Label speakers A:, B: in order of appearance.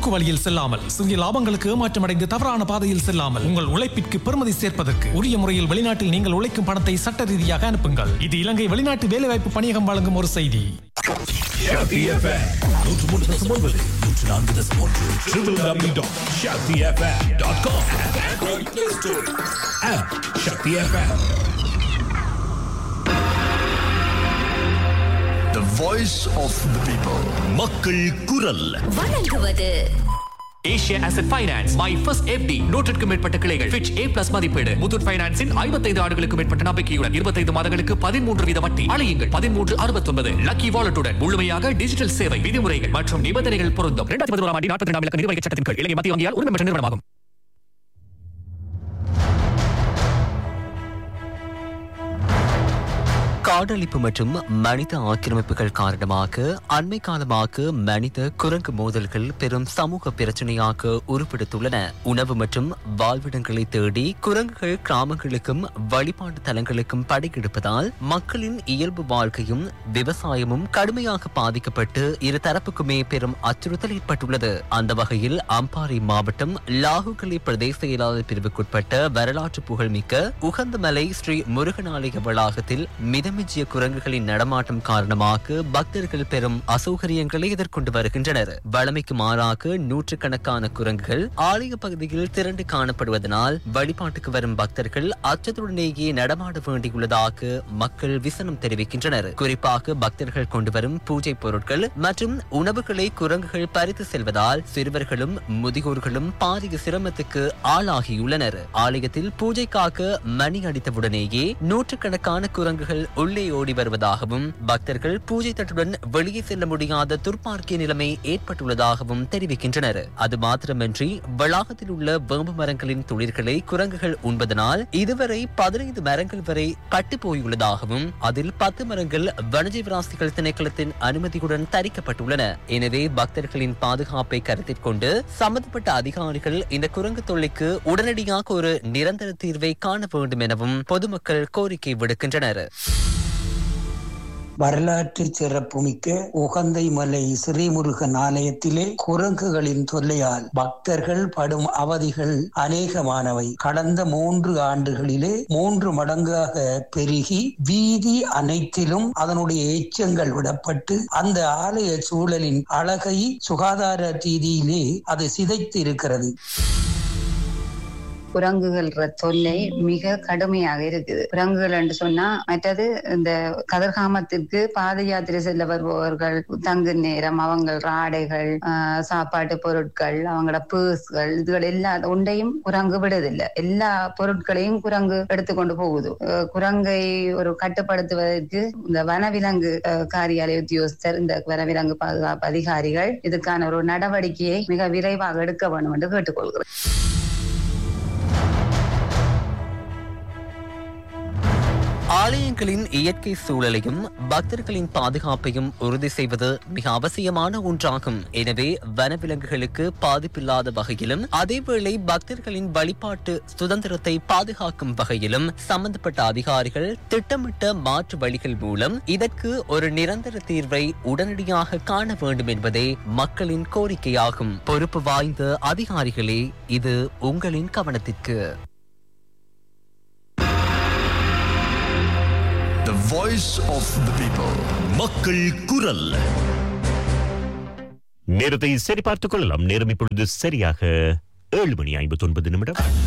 A: குறுக்கு வழியில் செல்லாமல் சிறிய லாபங்களுக்கு ஏமாற்றமடைந்து தவறான பாதையில் செல்லாமல் உங்கள் உழைப்பிற்கு பெருமதி சேர்ப்பதற்கு உரிய முறையில் வெளிநாட்டில் நீங்கள் உழைக்கும் பணத்தை சட்ட ரீதியாக அனுப்புங்கள் இது இலங்கை வெளிநாட்டு வேலைவாய்ப்பு பணியகம் வழங்கும் ஒரு செய்தி
B: The voice of the people.
C: மக்கள் குரல்
D: வழங்குவது
E: Asia asset finance my first FD நூற்றுக்கும் மேற்பட்ட கிளைகள் ஃபிட்ச் ஏ பிளஸ் மதிப்பீடு முத்தூட் ஃபைனான்ஸின் ஐம்பத்தைந்து ஆண்டுகளுக்கு மேற்பட்ட நம்பிக்கையுடன் இருபத்தைந்து மாதங்களுக்கு பதிமூன்று வீத வட்டி அழையுங்கள் பதிமூன்று அறுபத்தொன்பது லக்கி வாலெட்டுடன் முழுமையாக டிஜிட்டல் சேவை விதிமுறைகள் மற்றும் நிபந்தனைகள் பொருந்தும் இரண்டாயிரத்தி பதினோராம் ஆண்டு நாற்பத்தி ரெண்டாம் இலக்க நிர்வாக சட்டத்தின் கீழ் இலங்கை மத்திய வங்கியால் உரிமை பெற்ற நிறுவனமாகும்
F: காடழிப்பு மற்றும் மனித ஆக்கிரமிப்புகள் காரணமாக அண்மை காலமாக மனித குரங்கு மோதல்கள் பெரும் சமூக பிரச்சனையாக உருப்பெடுத்துள்ளன உணவு மற்றும் வாழ்விடங்களை தேடி குரங்குகள் கிராமங்களுக்கும் வழிபாட்டு தலங்களுக்கும் படையெடுப்பதால் மக்களின் இயல்பு வாழ்க்கையும் விவசாயமும் கடுமையாக பாதிக்கப்பட்டு இரு தரப்புக்குமே பெரும் அச்சுறுத்தல் ஏற்பட்டுள்ளது அந்த வகையில் அம்பாறை மாவட்டம் லாகுகலி பிரதேச செயலாளர் பிரிவுக்குட்பட்ட வரலாற்று புகழ்மிக்க உகந்தமலை ஸ்ரீ முருகனாலய வளாகத்தில் மிதமிஞ்சிய குரங்குகளின் நடமாட்டம் காரணமாக பக்தர்கள் பெரும் அசௌகரியங்களை எதிர்கொண்டு வருகின்றனர் வழமைக்கு மாறாக நூற்றுக்கணக்கான குரங்குகள் ஆலய பகுதியில் திரண்டு காணப்படுவதனால் வழிபாட்டுக்கு வரும் பக்தர்கள் அச்சத்துடனேயே நடமாட வேண்டியுள்ளதாக மக்கள் விசனம் தெரிவிக்கின்றனர் குறிப்பாக பக்தர்கள் கொண்டு வரும் பூஜை பொருட்கள் மற்றும் உணவுகளை குரங்குகள் பறித்து செல்வதால் சிறுவர்களும் முதியோர்களும் பாரிய சிரமத்துக்கு ஆளாகியுள்ளனர் ஆலயத்தில் பூஜைக்காக மணி அடித்தவுடனேயே நூற்றுக்கணக்கான குரங்குகள் உள்ளே ஓடி வருவதாகவும் பக்தர்கள் பூஜை தட்டுடன் வெளியே செல்ல முடியாத துர்ப்பார்க்கிய நிலைமை ஏற்பட்டுள்ளதாகவும் தெரிவிக்கின்றனர் அது மாத்திரமின்றி வளாகத்தில் உள்ள வேம்பு மரங்களின் துளிர்களை குரங்குகள் உண்பதனால் இதுவரை பதினைந்து மரங்கள் வரை பட்டு போயுள்ளதாகவும் அதில் பத்து மரங்கள் வனஜீவராசிகள் திணைக்களத்தின் அனுமதியுடன் தரிக்கப்பட்டுள்ளன எனவே பக்தர்களின் பாதுகாப்பை கருத்தில் கொண்டு சம்பந்தப்பட்ட அதிகாரிகள் இந்த குரங்கு தொல்லைக்கு உடனடியாக ஒரு நிரந்தர தீர்வை காண வேண்டும் எனவும் பொதுமக்கள் கோரிக்கை விடுக்கின்றனர்
G: வரலாற்று சிறப்புமிக்க உகந்தை மலை ஸ்ரீமுருகன் ஆலயத்திலே குரங்குகளின் தொல்லையால் பக்தர்கள் படும் அவதிகள் அநேகமானவை கடந்த மூன்று ஆண்டுகளிலே மூன்று மடங்காக பெருகி வீதி அனைத்திலும் அதனுடைய எச்சங்கள் விடப்பட்டு அந்த ஆலய சூழலின் அழகை சுகாதார ரீதியிலே அது சிதைத்து இருக்கிறது
H: குரங்குகள்ற தொல்லை மிக கடுமையாக இருக்குது குரங்குகள் என்று சொன்னா மற்றது இந்த கதிர்காமத்திற்கு பாத யாத்திரை செல்ல வருபவர்கள் தங்கு நேரம் அவங்கள் ஆடைகள் ஆஹ், சாப்பாட்டு பொருட்கள் அவங்களோட பேர்ஸ்கள் இதுகள் எல்லா ஒன்றையும் குரங்கு விடுதில்லை எல்லா பொருட்களையும் குரங்கு எடுத்துக்கொண்டு போகுது அஹ், குரங்கை ஒரு கட்டுப்படுத்துவதற்கு இந்த வனவிலங்கு அஹ், காரியாலய உத்தியோகஸ்தர் இந்த வனவிலங்கு பாதுகாப்பு அதிகாரிகள் இதுக்கான ஒரு நடவடிக்கையை மிக விரைவாக எடுக்க வேண்டும் என்று கேட்டுக்கொள்கிறேன்
F: ஆலயங்களின் இயற்கை சூழலையும் பக்தர்களின் பாதுகாப்பையும் உறுதி செய்வது மிக அவசியமான ஒன்றாகும் எனவே வனவிலங்குகளுக்கு பாதிப்பில்லாத வகையிலும் அதேவேளை பக்தர்களின் வழிபாட்டு சுதந்திரத்தை பாதுகாக்கும் வகையிலும் சம்பந்தப்பட்ட அதிகாரிகள் திட்டமிட்ட மாற்று வழிகள் மூலம் இதற்கு ஒரு நிரந்தர தீர்வை உடனடியாக காண வேண்டும் என்பதே மக்களின் கோரிக்கையாகும் பொறுப்பு வாய்ந்த அதிகாரிகளே இது உங்களின் கவனத்திற்கு
B: The voice of the people.
C: மக்கள் குரல் நேரத்தை சரி பார்த்துக் கொள்ளலாம் நேரம் இப்பொழுது சரியாக ஏழு மணி ஐம்பத்தி ஒன்பது நிமிடம்